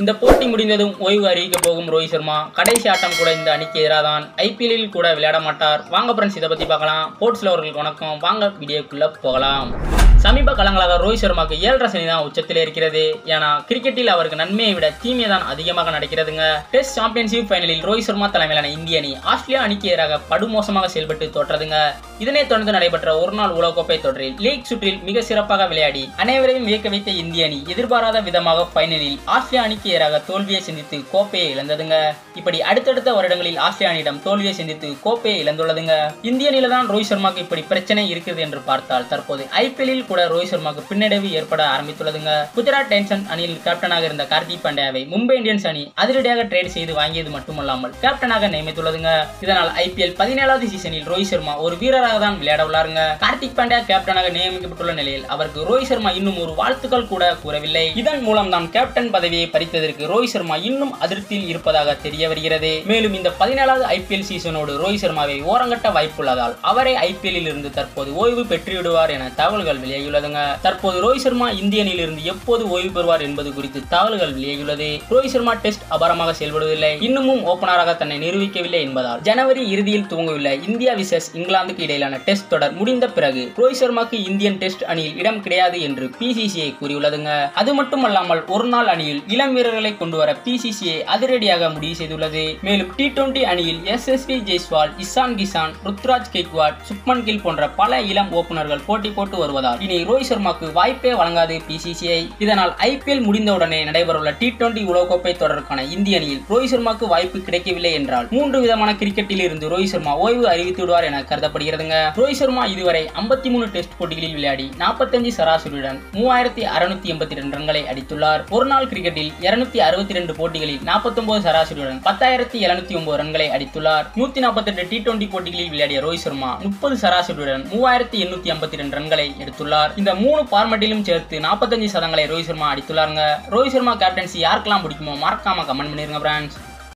இந்த போட்டி முடிந்ததும் ஓய்வு அறிவிக்க போகும் ரோஹித் சர்மா கடைசி ஆட்டம் கூட இந்த அணிக்கு எதிராக தான் ஐபிஎல்லில் கூட விளையாட மாட்டார் வாங்க ஃப்ரெண்ட்ஸ் இதை பற்றி பார்க்கலாம் ஸ்போர்ட்ஸில் அவர்களுக்கு வணக்கம் வாங்க வீடியோக்குள்ளே போகலாம் சமீப காலங்களாக ரோஹித் சர்மாக்கு ஏழரை சனி தான் உச்சத்தில் இருக்கிறது ஏன்னா கிரிக்கெட்டில் அவருக்கு நன்மையை விட தீமையை தான் அதிகமாக நடக்கிறதுங்க டெஸ்ட் சாம்பியன்ஷிப் ஃபைனலில் ரோஹித் சர்மா தலைமையிலான இந்திய அணி ஆஸ்திரேலியா அணிக்கு எதிராக படுமோசமாக செயல்பட்டு தோற்றதுங்க இதனைத் தொடர்ந்து நடைபெற்ற ஒருநாள் உலகக்கோப்பை தொடரில் லீக் சுற்றில் மிக சிறப்பாக விளையாடி அனைவரையும் வியக்க வைத்த இந்திய அணி எதிர்பாராத விதமாக ஃபைனலில் ஆஸ்திரேலியா அணிக்கு எதிராக தோல்வியை சந்தித்து கோப்பையை இழந்ததுங்க இப்படி அடுத்தடுத்த வருடங்களில் ஆஸ்திரேலியா அணியிடம் தோல்வியை சந்தித்து கோப்பையை இழந்துள்ளதுங்க இந்திய அணியில தான் ரோஹித் சர்மாக்கு இப்படி பிரச்சனை இருக்குது என்று பார்த்தால் தற்போது ஐபிஎல்லில் கூட ரோஹித் சர்மாக்கு பின்னடைவு ஏற்பட ஆரம்பித்துள்ளதுங்க குஜராத் டைன்சன் அணியில் கேப்டனாக இருந்த கார்த்திக் பாண்டியாவை மும்பை இந்தியன்ஸ் அணி அதிரடியாக ட்ரேட் செய்து வாங்கியது மட்டுமல்லாமல் கேப்டனாக நியமித்துள்ளதுங்க இதனால் ஐபிஎல் பதினேழாவது சீசனில் ரோஹித் சர்மா ஒரு வீரராக தான் விளையாட உள்ளாருங்க கார்த்திக் பாண்டியா கேப்டனாக நியமிக்கப்பட்டுள்ள நிலையில் அவருக்கு ரோஹித் சர்மா இன்னும் ஒரு வாழ்த்துக்கள் கூட கூறவில்லை இதன் மூலம் தான் கேப்டன் பதவியை பறித்ததற்கு ரோஹித் சர்மா இன்னும் அதிருப்தியில் இருப்பதாக தெரிய வருகிறது மேலும் இந்த பதினேழாவது ஐபிஎல் சீசனோடு ரோஹித் சர்மாவை ஓரங்கட்ட வாய்ப்புள்ளதால் அவரை ஐபிஎல்லில் இருந்து தற்போது ஓய்வு பெற்றுவிடுவார் என தகவல்கள் வெளியாகியுள்ளதுங்க தற்போது ரோஹித் சர்மா இந்திய அணியில் இருந்து எப்போது ஓய்வு பெறுவார் என்பது குறித்து தகவல்கள் வெளியாகியுள்ளது ரோஹித் சர்மா டெஸ்ட் அபாரமாக செயல்படுவதில்லை இன்னமும் ஓபனராக தன்னை நிரூபிக்கவில்லை என்பதால் ஜனவரி இறுதியில் துவங்கவுள்ள இந்தியா விசஸ் இங்கிலாந்துக்கு இடையிலான டெஸ்ட் தொடர் முடிந்த பிறகு ரோஹித் சர்மாக்கு இந்தியன் டெஸ்ட் அணியில் இடம் கிடையாது என்று பிசிசிஐ கூறியுள்ளதுங்க அது மட்டுமல்லாமல் ஒரு நாள் அணியில் இளம் வீரர்களை கொண்டு வர பிசிசிஐ அதிரடியாக முடிவு செய்துள்ளது மேலும் டி டுவெண்டி அணியில் எஸ் எஸ் பி ஜெய்ஸ்வால் இசான் கிசான் ருத்ராஜ் கெக்வாட் சுப்மன் கில் போன்ற பல இளம் ஓபனர்கள் போட்டி போட்டு வருவதால் இனி ரோஹித் சர்மாக்கு வாய்ப்பே வழங்காது பிசிசிஐ இதனால் ஐபிஎல் முடிந்தவுடனே நடைபெறவுள்ள டி டுவெண்டி உலகக்கோப்பை தொடருக்கான இந்திய அணியில் ரோஹித் சர்மாக்கு வாய்ப்பு கிடைக்கவில்லை என்றால் மூன்று விதமான கிரிக்கெட்டில் இருந்து ரோஹித் சர்மா ஓய்வு அறிவித்து விடுவார் என கருதப்படுகிறதுங்க ரோஹித் சர்மா இதுவரை ஐம்பத்தி மூணு டெஸ்ட் போட்டிகளில் விளையாடி நாற்பத்தஞ்சு சராசரியுடன் மூவாயிரத்தி அறுநூத்தி எண்பத்தி ரெண்டு ரன்களை அடித்துள்ளார் ஒரு நாள் கிரிக்கெட்டில் இருநூத்தி அறுபத்தி ரெண்டு போட்டிகளில் நாற்பத்தொன்பது சராசரியுடன் பத்தாயிரத்தி எழுநூத்தி ஒன்பது ரன்களை அடித்துள்ளார் நூத்தி நாற்பத்தி எட்டு டி டுவெண்டி போட்டிகளில் விளையாடிய ரோஹித் சர்மா முப்பது சராசரியுடன் மூவாயிரத்தி எண்ணூத்தி ஐம்பத்தி ரெண்டு ரன்களை எடுத்துள்ளார் இந்த மூணு பார்மட்டிலும் சேர்த்து நாற்பத்தஞ்சு சதங்களை ரோஹித் சர்மா அடித்துள்ளாருங்க ரோஹித் சர்மா கேப்டன்சி யாருக்கெல்லாம் பிடிக்குமோ மறக்காம கமெண்ட் பண்ணிருங்க பிரான்ஸ்